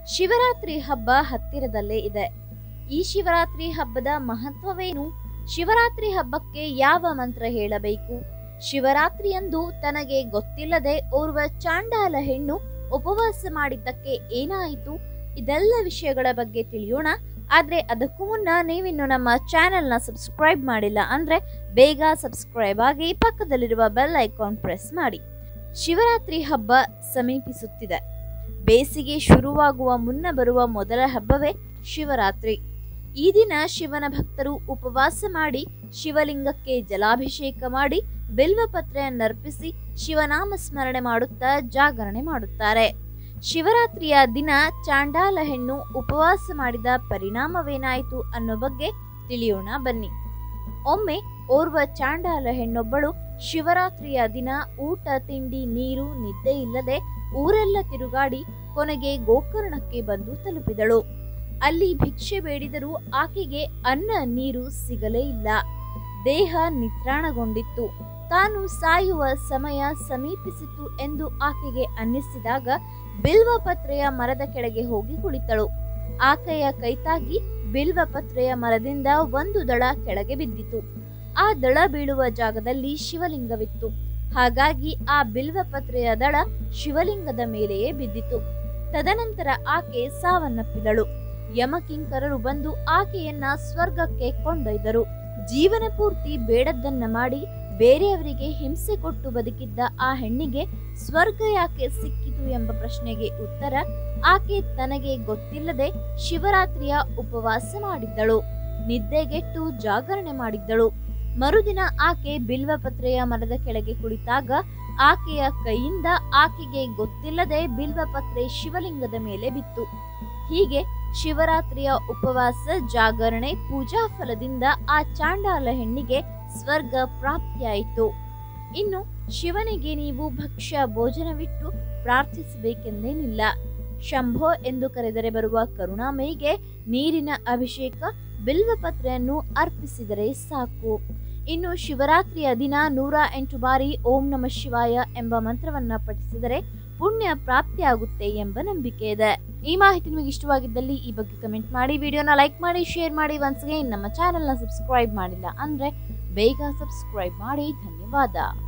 ಶಿವರಾತ್ರಿ ಹಬ್ಬ ಹತ್ತಿರದಲ್ಲೇ ಇದೆ ಈ ಶಿವರಾತ್ರಿ ಹಬ್ಬದ ಮಹತ್ವವೇನು ಶಿವರಾತ್ರಿ ಹಬ್ಬಕ್ಕೆ ಯಾವ ಮಂತ್ರ ಹೇಳಬೇಕು ಶಿವರಾತ್ರಿಯಂದು ತನಗೆ ಗೊತ್ತಿಲ್ಲದೆ ಓರ್ವ ಚಾಂಡಾಲ ಹೆಣ್ಣು ಉಪವಾಸ ಮಾಡಿದ್ದಕ್ಕೆ ಏನಾಯಿತು ಇದೆಲ್ಲ ವಿಷಯಗಳ ಬಗ್ಗೆ ತಿಳಿಯೋಣ ಆದ್ರೆ ಅದಕ್ಕೂ ಮುನ್ನ ನೀವಿನ್ನು ನಮ್ಮ ಚಾನೆಲ್ನ ಸಬ್ಸ್ಕ್ರೈಬ್ ಮಾಡಿಲ್ಲ ಅಂದ್ರೆ ಬೇಗ ಸಬ್ಸ್ಕ್ರೈಬ್ ಆಗಿ ಪಕ್ಕದಲ್ಲಿರುವ ಬೆಲ್ ಐಕಾನ್ ಪ್ರೆಸ್ ಮಾಡಿ ಶಿವರಾತ್ರಿ ಹಬ್ಬ ಸಮೀಪಿಸುತ್ತಿದೆ ಬೇಸಿಗೆ ಶುರುವಾಗುವ ಮುನ್ನ ಬರುವ ಮೊದಲ ಹಬ್ಬವೇ ಶಿವರಾತ್ರಿ ಈ ದಿನ ಶಿವನ ಭಕ್ತರು ಉಪವಾಸ ಮಾಡಿ ಶಿವಲಿಂಗಕ್ಕೆ ಜಲಾಭಿಷೇಕ ಮಾಡಿ ಬಿಲ್ವಪತ್ರೆಯನ್ನರ್ಪಿಸಿ ಶಿವನಾಮ ಸ್ಮರಣೆ ಮಾಡುತ್ತಾ ಜಾಗರಣೆ ಮಾಡುತ್ತಾರೆ ಶಿವರಾತ್ರಿಯ ದಿನ ಚಾಂಡಾಲ ಹೆಣ್ಣು ಉಪವಾಸ ಮಾಡಿದ ಪರಿಣಾಮವೇನಾಯಿತು ಅನ್ನೋ ಬಗ್ಗೆ ತಿಳಿಯೋಣ ಬನ್ನಿ ಒಮ್ಮೆ ಓರ್ವ ಚಾಂಡಾಲ ಹೆಣ್ಣೊಬ್ಬಳು ಶಿವರಾತ್ರಿಯ ದಿನ ಊಟ ತಿಂಡಿ ನೀರು ನಿದ್ದೆ ಇಲ್ಲದೆ ಊರೆಲ್ಲ ತಿರುಗಾಡಿ ಕೊನೆಗೆ ಗೋಕರ್ಣಕ್ಕೆ ಬಂದು ತಲುಪಿದಳು ಅಲ್ಲಿ ಭಿಕ್ಷೆ ಬೇಡಿದರೂ ಆಕೆಗೆ ಅನ್ನ ನೀರು ಸಿಗಲೇ ಇಲ್ಲ ದೇಹ ನಿತ್ರಾಣಗೊಂಡಿತ್ತು ತಾನು ಸಾಯುವ ಸಮಯ ಸಮೀಪಿಸಿತು ಎಂದು ಆಕೆಗೆ ಅನ್ನಿಸಿದಾಗ ಬಿಲ್ವಪತ್ರೆಯ ಮರದ ಕೆಳಗೆ ಹೋಗಿ ಕುಳಿತಳು ಆಕೆಯ ಕೈತಾಗಿ ಬಿಲ್ವಪತ್ರೆಯ ಮರದಿಂದ ಒಂದು ದಳ ಕೆಳಗೆ ಬಿದ್ದಿತು ಆ ದಳ ಬೀಳುವ ಜಾಗದಲ್ಲಿ ಶಿವಲಿಂಗವಿತ್ತು ಹಾಗಾಗಿ ಆ ಬಿಲ್ವಪತ್ರೆಯ ದಳ ಶಿವಲಿಂಗದ ಮೇಲೆಯೇ ಬಿದ್ದಿತು ತದನಂತರ ಆಕೆ ಸಾವನ್ನಪ್ಪಿದಳು ಯಮಕಿಂಕರರು ಬಂದು ಆಕೆಯನ್ನ ಸ್ವರ್ಗಕ್ಕೆ ಕೊಂಡೊಯ್ದರು ಜೀವನ ಪೂರ್ತಿ ಬೇಡದ್ದನ್ನ ಮಾಡಿ ಬೇರೆಯವರಿಗೆ ಹಿಂಸೆ ಕೊಟ್ಟು ಬದುಕಿದ್ದ ಆ ಹೆಣ್ಣಿಗೆ ಸ್ವರ್ಗ ಯಾಕೆ ಸಿಕ್ಕಿತು ಎಂಬ ಪ್ರಶ್ನೆಗೆ ಉತ್ತರ ಆಕೆ ತನಗೆ ಗೊತ್ತಿಲ್ಲದೆ ಶಿವರಾತ್ರಿಯ ಉಪವಾಸ ಮಾಡಿದ್ದಳು ನಿದ್ದೆಗೆಟ್ಟು ಜಾಗರಣೆ ಮಾಡಿದ್ದಳು ಮರುದಿನ ಆಕೆ ಬಿಲ್ವಪತ್ರೆಯ ಮರದ ಕೆಳಗೆ ಕುಳಿತಾಗ ಆಕೆಯ ಕೈಯಿಂದ ಆಕೆಗೆ ಗೊತ್ತಿಲ್ಲದೆ ಬಿಲ್ವಪತ್ರೆ ಶಿವಲಿಂಗದ ಮೇಲೆ ಬಿತ್ತು ಹೀಗೆ ಶಿವರಾತ್ರಿಯ ಉಪವಾಸ ಜಾಗರಣೆ ಪೂಜಾ ಫಲದಿಂದ ಆ ಚಾಂಡಾಲ ಹೆಣ್ಣಿಗೆ ಸ್ವರ್ಗ ಪ್ರಾಪ್ತಿಯಾಯಿತು ಇನ್ನು ಶಿವನಿಗೆ ನೀವು ಭಕ್ಷ್ಯ ಭೋಜನವಿಟ್ಟು ಪ್ರಾರ್ಥಿಸಬೇಕೆಂದೇನಿಲ್ಲ ಶಂಭೋ ಎಂದು ಕರೆದರೆ ಬರುವ ಕರುಣಾಮಯಿಗೆ ನೀರಿನ ಅಭಿಷೇಕ ಬಿಲ್ವಪತ್ರೆಯನ್ನು ಅರ್ಪಿಸಿದರೆ ಸಾಕು ಇನ್ನು ಶಿವರಾತ್ರಿಯ ದಿನ ನೂರ ಎಂಟು ಬಾರಿ ಓಂ ನಮ ಶಿವಾಯ ಎಂಬ ಮಂತ್ರವನ್ನ ಪಠಿಸಿದರೆ ಪುಣ್ಯ ಪ್ರಾಪ್ತಿಯಾಗುತ್ತೆ ಎಂಬ ನಂಬಿಕೆ ಇದೆ ಈ ಮಾಹಿತಿ ನಿಮಗೆ ಇಷ್ಟವಾಗಿದ್ದಲ್ಲಿ ಈ ಬಗ್ಗೆ ಕಮೆಂಟ್ ಮಾಡಿ ವಿಡಿಯೋನ ಲೈಕ್ ಮಾಡಿ ಶೇರ್ ಮಾಡಿ ಒನ್ಸ್ಗೆ ನಮ್ಮ ಚಾನೆಲ್ನ ಸಬ್ಸ್ಕ್ರೈಬ್ ಮಾಡಿಲ್ಲ ಅಂದ್ರೆ ಬೇಗ ಸಬ್ಸ್ಕ್ರೈಬ್ ಮಾಡಿ ಧನ್ಯವಾದ